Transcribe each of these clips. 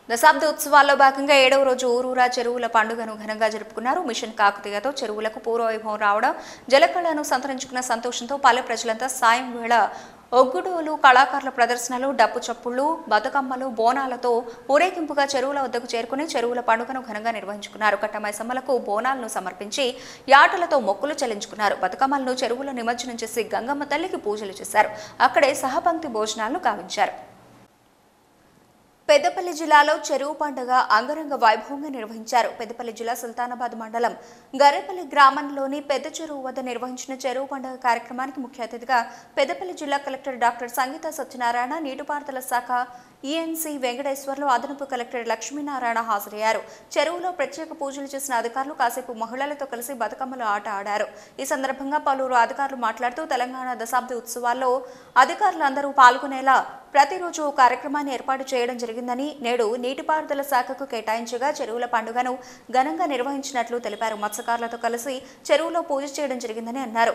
దశాబ్ద ఉత్సవాల్లో భాగంగా ఏడవ రోజు ఊరూరా చెరువుల పండుగను ఘనంగా జరుపుకున్నారు మిషన్ కాకతీయతో చెరువులకు పూర్వవైభవం రావడం జలకళను సంతరించుకున్న సంతోషంతో పల్లె ప్రజలంతా సాయం వేళ ఒగ్గుడోలు కళాకారుల ప్రదర్శనలు డప్పు చప్పుళ్ళు బతుకమ్మలు బోనాలతో ఊరేగింపుగా చెరువుల వద్దకు చేరుకుని చెరువుల పండుగను ఘనంగా నిర్వహించుకున్నారు కట్టమైసమ్మలకు బోనాలను సమర్పించి యాటలతో మొక్కులు చెల్లించుకున్నారు బతుకమ్మలను చెరువులో నిమజ్జనం చేసి గంగమ్మ తల్లికి పూజలు చేశారు అక్కడే సహపంక్తి భోజనాలను గావించారు పెద్దపల్లి జిల్లాలో చెరువు పండుగ అంగరంగ వైభవంగా నిర్వహించారు పెద్దపల్లి జిల్లా సుల్తానాబాద్ మండలం గరేపల్లి గ్రామంలోని పెద్ద చెరువు వద్ద నిర్వహించిన చెరువు పండుగ కార్యక్రమానికి ముఖ్య అతిథిగా పెద్దపల్లి జిల్లా కలెక్టర్ డాక్టర్ సంగీత సత్యనారాయణ నీటిపారుదల శాఖ ఈఎన్సీ వెంకటేశ్వర్లు అదనపు కలెక్టర్ లక్ష్మీనారాయణ హాజరయ్యారు చెరువులో ప్రత్యేక పూజలు చేసిన అధికారులు కాసేపు మహిళలతో కలిసి బతుకమ్మల ఆట ఆడారు ఈ సందర్భంగా పలువురు అధికారులు మాట్లాడుతూ తెలంగాణ దశాబ్ది ఉత్సవాల్లో అధికారులందరూ పాల్గొనేలా ప్రతిరోజు ఓ కార్యక్రమాన్ని ఏర్పాటు చేయడం జరిగిందని నేడు నీటిపారుదల శాఖకు కేటాయించగా చెరువుల పండుగను ఘనంగా నిర్వహించినట్లు తెలిపారు మత్స్యకారులతో కలిసి చెరువులో పూజ చేయడం జరిగిందని అన్నారు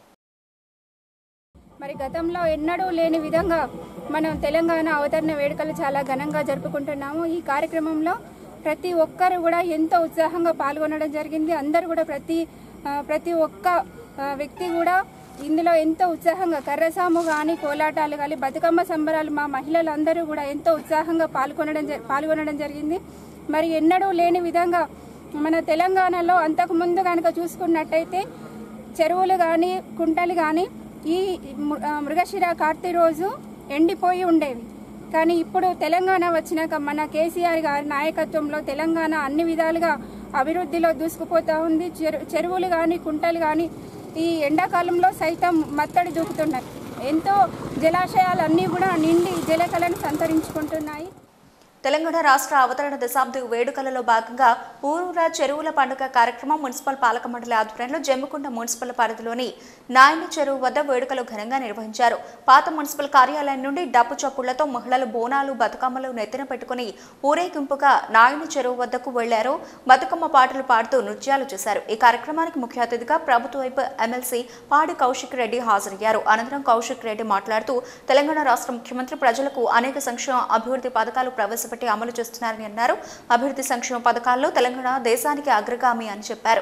మరి గతంలో ఎన్నడూ లేని విధంగా మనం తెలంగాణ అవతరణ వేడుకలు చాలా ఘనంగా జరుపుకుంటున్నాము ఈ కార్యక్రమంలో ప్రతి ఒక్కరు కూడా ఎంతో ఉత్సాహంగా పాల్గొనడం జరిగింది అందరూ కూడా ప్రతి ఆ, ప్రతి ఒక్క ఆ, వ్యక్తి కూడా ఇందులో ఎంతో ఉత్సాహంగా కర్రసాము కానీ కోలాటాలు కానీ బతుకమ్మ సంబరాలు మా మహిళలందరూ కూడా ఎంతో ఉత్సాహంగా పాల్గొనడం జ- పాల్గొనడం జరిగింది మరి ఎన్నడూ లేని విధంగా మన తెలంగాణలో అంతకుముందు కనుక చూసుకున్నట్టయితే చెరువులు కానీ కుంటలు కానీ ఈ ము- ఆ, మృగశిర కార్తీ రోజు ఎండిపోయి ఉండేవి కానీ ఇప్పుడు తెలంగాణ వచ్చినాక మన కేసీఆర్ గారి నాయకత్వంలో తెలంగాణ అన్ని విధాలుగా అభివృద్ధిలో దూసుకుపోతా ఉంది చెరు చెరువులు కానీ కుంటలు కానీ ఈ ఎండాకాలంలో సైతం మత్తడి దూకుతున్నాయి ఎంతో జలాశయాలన్నీ కూడా నిండి జలకళను సంతరించుకుంటున్నాయి తెలంగాణ రాష్ట్ర అవతరణ దశాబ్ది వేడుకలలో భాగంగా ఊరూరా చెరువుల పండుగ కార్యక్రమం మున్సిపల్ పాలక మండలి ఆధ్వర్యంలో జమ్మికుంట మున్సిపల్ పరిధిలోని నాయని చెరువు వద్ద వేడుకలు ఘనంగా నిర్వహించారు పాత మున్సిపల్ కార్యాలయం నుండి డప్పు చప్పుళ్లతో మహిళలు బోనాలు బతుకమ్మలు నెత్తిన పెట్టుకుని ఊరేగింపుగా నాయని చెరువు వద్దకు వెళ్లారు బతుకమ్మ పాటలు పాడుతూ నృత్యాలు చేశారు ఈ కార్యక్రమానికి ముఖ్య అతిథిగా ప్రభుత్వ వైపు ఎమ్మెల్సీ పాడి కౌశిక్ రెడ్డి హాజరయ్యారు అనంతరం కౌశిక్ రెడ్డి మాట్లాడుతూ తెలంగాణ రాష్ట్ర ముఖ్యమంత్రి ప్రజలకు అనేక సంక్షేమ అభివృద్ధి పథకాలు ప్రవేశపెట్టి అమలు చేస్తున్నారని అన్నారు అభివృద్ధి సంక్షేమ పథకాల్లో తెలంగాణ దేశానికి అగ్రగామి అని చెప్పారు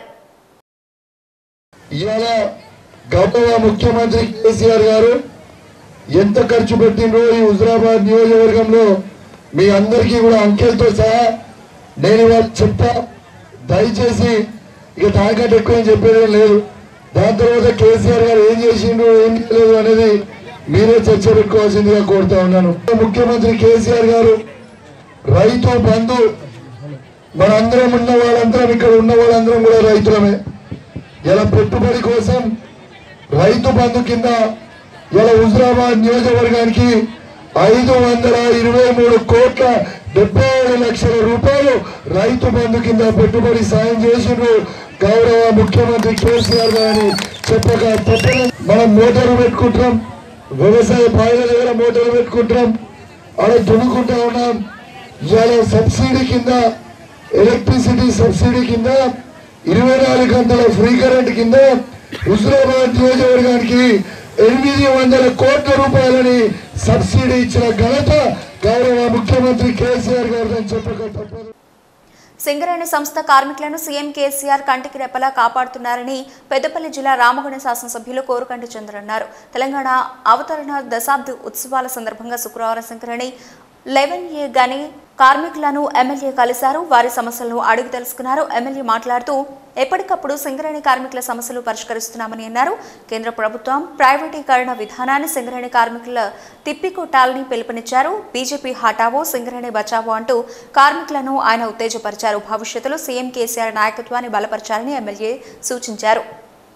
ఇవాళ గౌరవ ముఖ్యమంత్రి కేసీఆర్ గారు ఎంత ఖర్చు పెట్టిండ్రో ఈ హుజరాబాద్ నియోజకవర్గంలో మీ అందరికీ కూడా అంకెలతో సహా నేను ఇవాళ చెప్తా దయచేసి ఇక దానికంటే ఎక్కువ ఏం చెప్పేది ఏం లేదు దాని తర్వాత కేసీఆర్ గారు ఏం చేసిండ్రు ఏం చేయలేదు అనేది మీరే చర్చ పెట్టుకోవాల్సిందిగా కోరుతా ఉన్నాను ముఖ్యమంత్రి కేసీఆర్ గారు రైతు బంధు మనందరం ఉన్న వాళ్ళందరం ఇక్కడ ఉన్న వాళ్ళందరం కూడా రైతులమే ఇలా పెట్టుబడి కోసం రైతు బంధు కింద ఇలా హుజరాబాద్ నియోజకవర్గానికి ఐదు వందల ఇరవై మూడు కోట్ల డెబ్బై ఏడు లక్షల రూపాయలు రైతు బంధు కింద పెట్టుబడి సాయం చేసిండ్రు గౌరవ ముఖ్యమంత్రి కేసీఆర్ గారిని చెప్పక తప్పని మనం మోటార్లు పెట్టుకుంటాం వ్యవసాయ బాయిల దగ్గర మోటార్లు పెట్టుకుంటాం అలా దున్నుకుంటా ఉన్నాం ఇవాళ సబ్సిడీ కింద ఎలక్ట్రిసిటీ సబ్సిడీ కింద ఇరవై నాలుగు గంటల ఫ్రీ కరెంట్ కింద హుజరాబాద్ నియోజకవర్గానికి ఎనిమిది వందల కోట్ల రూపాయలని సబ్సిడీ ఇచ్చిన ఘనత గౌరవ ముఖ్యమంత్రి కేసీఆర్ గారు చెప్పక తప్పదు సింగరేణి సంస్థ కార్మికులను సీఎం కేసీఆర్ కంటికి రెప్పలా కాపాడుతున్నారని పెద్దపల్లి జిల్లా రామగుండ శాసనసభ్యులు కోరుకంటి చంద్ర అన్నారు తెలంగాణ అవతరణ దశాబ్ది ఉత్సవాల సందర్భంగా శుక్రవారం సింగరేణి లెవెన్ ఏ గని కార్మికులను ఎమ్మెల్యే కలిశారు వారి సమస్యలను అడిగి తెలుసుకున్నారు ఎమ్మెల్యే మాట్లాడుతూ ఎప్పటికప్పుడు సింగరేణి కార్మికుల సమస్యలు పరిష్కరిస్తున్నామని అన్నారు కేంద్ర ప్రభుత్వం ప్రైవేటీకరణ విధానాన్ని సింగరేణి కార్మికుల తిప్పికొట్టాలని పిలుపునిచ్చారు బీజేపీ హటావో సింగరేణి బచావో అంటూ కార్మికులను ఆయన ఉత్తేజపరిచారు భవిష్యత్తులో సీఎం కేసీఆర్ నాయకత్వాన్ని బలపరచాలని ఎమ్మెల్యే సూచించారు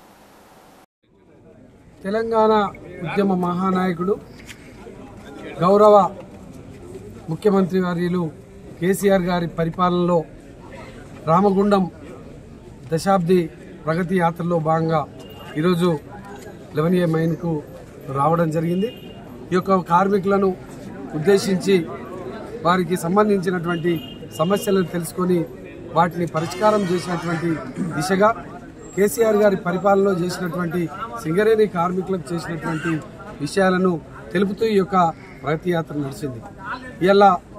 తెలంగాణ ఉద్యమ మహానాయకుడు గౌరవ ముఖ్యమంత్రి వర్యులు కేసీఆర్ గారి పరిపాలనలో రామగుండం దశాబ్ది ప్రగతి యాత్రలో భాగంగా ఈరోజు లెవెన్ ఏ మైన్కు రావడం జరిగింది ఈ యొక్క కార్మికులను ఉద్దేశించి వారికి సంబంధించినటువంటి సమస్యలను తెలుసుకొని వాటిని పరిష్కారం చేసినటువంటి దిశగా కేసీఆర్ గారి పరిపాలనలో చేసినటువంటి సింగరేణి కార్మికులకు చేసినటువంటి విషయాలను తెలుపుతూ ఈ యొక్క ప్రగతి యాత్ర నడిచింది ఇలా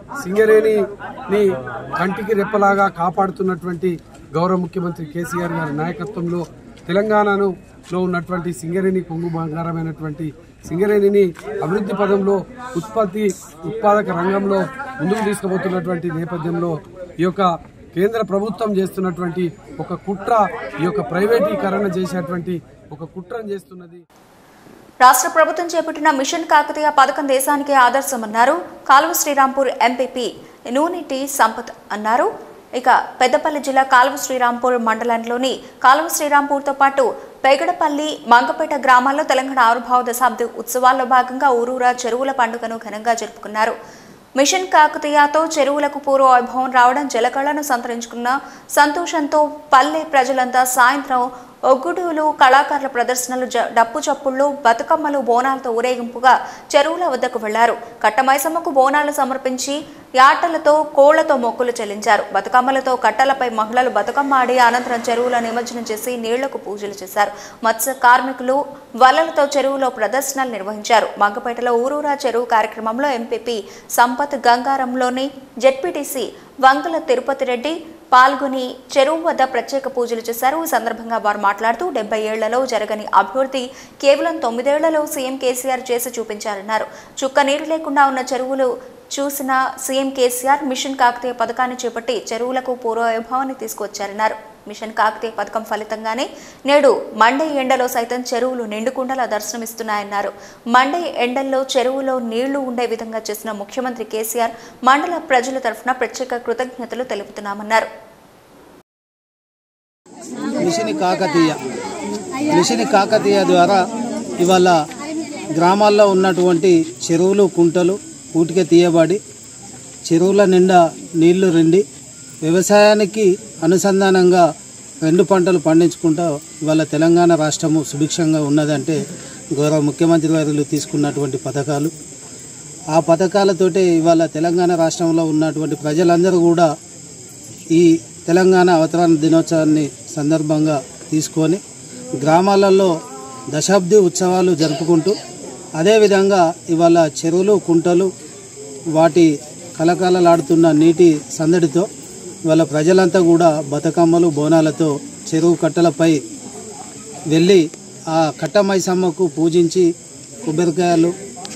సింగరేణిని కంటికి రెప్పలాగా కాపాడుతున్నటువంటి గౌరవ ముఖ్యమంత్రి కేసీఆర్ గారి నాయకత్వంలో తెలంగాణను లో ఉన్నటువంటి సింగరేణి కొంగు బంగారమైనటువంటి సింగరేణిని అభివృద్ధి పదంలో ఉత్పత్తి ఉత్పాదక రంగంలో ముందుకు తీసుకుపోతున్నటువంటి నేపథ్యంలో ఈ యొక్క కేంద్ర ప్రభుత్వం చేస్తున్నటువంటి ఒక కుట్ర ఈ యొక్క ప్రైవేటీకరణ చేసేటువంటి ఒక కుట్రను చేస్తున్నది రాష్ట్ర ప్రభుత్వం చేపట్టిన మిషన్ కాకతీయ పథకం దేశానికి ఆదర్శమన్నారు కాలువ శ్రీరాంపూర్ ఎంపీపీ నూనెటి సంపత్ అన్నారు ఇక పెద్దపల్లి జిల్లా కాలువ శ్రీరాంపూర్ మండలంలోని కాలువ శ్రీరాంపూర్తో పాటు పెగడపల్లి మంగపేట గ్రామాల్లో తెలంగాణ ఆవిర్భావ దశాబ్ది ఉత్సవాల్లో భాగంగా ఊరూరా చెరువుల పండుగను ఘనంగా జరుపుకున్నారు మిషన్ కాకతీయతో చెరువులకు పూర్వ వైభవం రావడం జలకళను సంతరించుకున్న సంతోషంతో పల్లె ప్రజలంతా సాయంత్రం ఒగ్గుడులు కళాకారుల ప్రదర్శనలు జ- డప్పు చప్పుళ్ళు బతుకమ్మలు బోనాలతో ఊరేగింపుగా చెరువుల వద్దకు వెళ్లారు కట్టమైసమ్మకు బోనాలు సమర్పించి యాటలతో కోళ్లతో మొక్కులు చెల్లించారు బతుకమ్మలతో కట్టలపై మహిళలు బతుకమ్మ ఆడి అనంతరం చెరువుల నిమజ్జనం చేసి నీళ్లకు పూజలు చేశారు మత్స్య కార్మికులు వలలతో చెరువులో ప్రదర్శనలు నిర్వహించారు మంగపేటలో ఊరూరా చెరువు కార్యక్రమంలో ఎంపీపీ సంపత్ గంగారంలోని జెడ్పీటీసీ వంగల తిరుపతి రెడ్డి పాల్గొని చెరువు వద్ద ప్రత్యేక పూజలు చేశారు ఈ సందర్భంగా వారు మాట్లాడుతూ డెబ్బై ఏళ్లలో జరగని అభివృద్ధి కేవలం తొమ్మిదేళ్లలో సీఎం కేసీఆర్ చేసి చూపించారన్నారు చుక్క నీరు లేకుండా ఉన్న చెరువులు చూసిన సీఎం కేసీఆర్ మిషన్ కాకతీయ పథకాన్ని చేపట్టి చెరువులకు పూర్వ వైభవాన్ని తీసుకొచ్చారన్నారు మిషన్ కాకతీయ పథకం ఫలితంగానే నేడు మండే ఎండలో సైతం చెరువులు నిండుకుండలా దర్శనమిస్తున్నాయన్నారు మండే ఎండల్లో చెరువులో నీళ్లు ఉండే విధంగా చేసిన ముఖ్యమంత్రి కేసీఆర్ మండల ప్రజల తరఫున ప్రత్యేక కృతజ్ఞతలు తెలుపుతున్నామన్నారు మిషన్ కాకతీయ మిషన్ కాకతీయ ద్వారా ఇవాళ గ్రామాల్లో ఉన్నటువంటి చెరువులు కుంటలు పూటిగా తీయబడి చెరువుల నిండా నీళ్లు రెండి వ్యవసాయానికి అనుసంధానంగా రెండు పంటలు పండించుకుంటూ ఇవాళ తెలంగాణ రాష్ట్రము సుభిక్షంగా ఉన్నదంటే గౌరవ ముఖ్యమంత్రి వారు తీసుకున్నటువంటి పథకాలు ఆ పథకాలతోటే ఇవాళ తెలంగాణ రాష్ట్రంలో ఉన్నటువంటి ప్రజలందరూ కూడా ఈ తెలంగాణ అవతరణ దినోత్సవాన్ని సందర్భంగా తీసుకొని గ్రామాలలో దశాబ్ది ఉత్సవాలు జరుపుకుంటూ అదేవిధంగా ఇవాళ చెరువులు కుంటలు వాటి కలకలలాడుతున్న నీటి సందడితో ఇవాళ ప్రజలంతా కూడా బతుకమ్మలు బోనాలతో చెరువు కట్టలపై వెళ్ళి ఆ కట్ట మైసమ్మకు పూజించి కొబ్బరికాయలు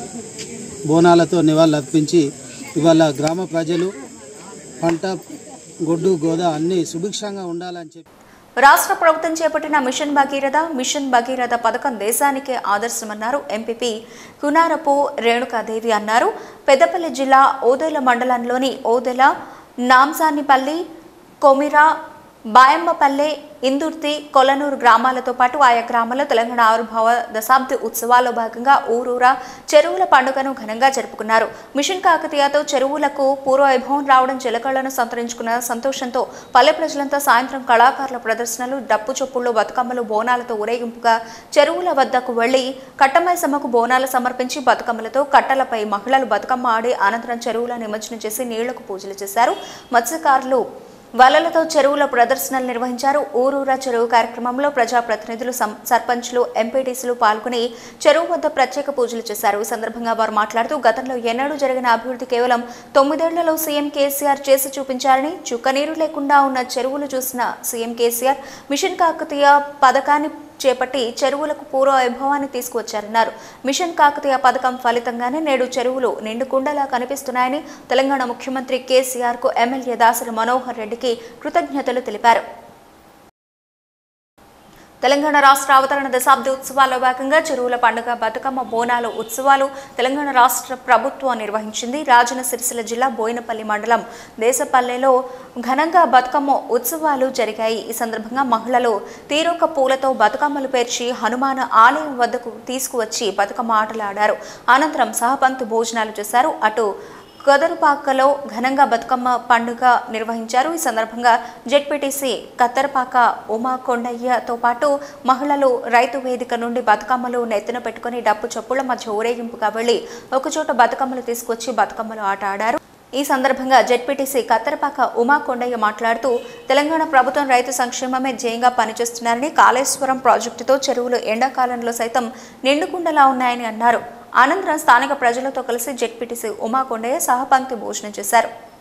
బోనాలతో నివాళులర్పించి ఇవాళ గ్రామ ప్రజలు పంట గొడ్డు గోద అన్నీ సుభిక్షంగా ఉండాలని చెప్పి రాష్ట్ర ప్రభుత్వం చేపట్టిన మిషన్ భగీరథ మిషన్ భగీరథ పథకం దేశానికే ఆదర్శమన్నారు ఎంపీపీ కునారపు రేణుకాదేవి అన్నారు పెద్దపల్లి జిల్లా ఓదెల మండలంలోని ఓదెల నాంసానిపల్లి కొమిరా బాయమ్మపల్లె ఇందుర్తి కొలనూరు గ్రామాలతో పాటు ఆయా గ్రామాల్లో తెలంగాణ ఆవిర్భావ దశాబ్ది ఉత్సవాల్లో భాగంగా ఊరూరా చెరువుల పండుగను ఘనంగా జరుపుకున్నారు మిషన్ కాకతీయతో చెరువులకు పూర్వవైభవం రావడం జలకళను సంతరించుకున్న సంతోషంతో పల్లె ప్రజలంతా సాయంత్రం కళాకారుల ప్రదర్శనలు డప్పు చొప్పుళ్ళు బతుకమ్మలు బోనాలతో ఊరేగింపుగా చెరువుల వద్దకు వెళ్లి కట్టమైసమ్మకు బోనాలు సమర్పించి బతుకమ్మలతో కట్టలపై మహిళలు బతుకమ్మ ఆడి అనంతరం చెరువుల నిమజ్జనం చేసి నీళ్లకు పూజలు చేశారు మత్స్యకారులు వలలతో చెరువుల ప్రదర్శనలు నిర్వహించారు ఊరూరా చెరువు కార్యక్రమంలో ప్రజాప్రతినిధులు సం- సర్పంచ్లు ఎంపీటీసీలు పాల్గొని చెరువు వద్ద ప్రత్యేక పూజలు చేశారు ఈ సందర్భంగా వారు మాట్లాడుతూ గతంలో ఎన్నడూ జరిగిన అభివృద్ధి కేవలం తొమ్మిదేళ్లలో సీఎం కేసీఆర్ చేసి చూపించారని చుక్కనీరు లేకుండా ఉన్న చెరువులు చూసిన సీఎం కేసీఆర్ మిషన్ కాకతీయ పథకాన్ని చేపట్టి చెరువులకు పూర్వ వైభవాన్ని తీసుకువచ్చారన్నారు మిషన్ కాకతీయ పథకం ఫలితంగానే నేడు చెరువులు నిండుకుండలా కనిపిస్తున్నాయని తెలంగాణ ముఖ్యమంత్రి కేసీఆర్ కు ఎమ్మెల్యే దాసరి మనోహర్ రెడ్డికి కృతజ్ఞతలు తెలిపారు తెలంగాణ రాష్ట్ర అవతరణ దశాబ్ది ఉత్సవాల్లో భాగంగా చెరువుల పండుగ బతుకమ్మ బోనాలు ఉత్సవాలు తెలంగాణ రాష్ట్ర ప్రభుత్వం నిర్వహించింది రాజన్న సిరిసిల్ల జిల్లా బోయినపల్లి మండలం దేశపల్లెలో ఘనంగా బతుకమ్మ ఉత్సవాలు జరిగాయి ఈ సందర్భంగా మహిళలు తీరొక పూలతో బతుకమ్మలు పేర్చి హనుమాన్ ఆలయం వద్దకు తీసుకువచ్చి బతుకమ్మ ఆటలు ఆడారు అనంతరం సహపంక్తి భోజనాలు చేశారు అటు కదరుపాకలో ఘనంగా బతుకమ్మ పండుగ నిర్వహించారు ఈ సందర్భంగా జెడ్పీటీసీ కత్తరపాక ఉమా కొండయ్యతో పాటు మహిళలు రైతు వేదిక నుండి బతుకమ్మలు నెత్తిన పెట్టుకుని డప్పు చప్పుల మధ్య ఊరేగింపుగా వెళ్లి ఒకచోట బతుకమ్మలు తీసుకొచ్చి బతుకమ్మలు ఆట ఆడారు ఈ సందర్భంగా జెడ్పీటీసీ కత్తరపాక ఉమా కొండయ్య మాట్లాడుతూ తెలంగాణ ప్రభుత్వం రైతు సంక్షేమమే ధ్యేయంగా పనిచేస్తున్నారని కాళేశ్వరం ప్రాజెక్టుతో చెరువులు ఎండాకాలంలో సైతం నిండుకుండలా ఉన్నాయని అన్నారు అనంతరం స్థానిక ప్రజలతో కలిసి జెడ్పీటీసీ ఉమా కొండయ్య సహపంక్తి భోజనం చేశారు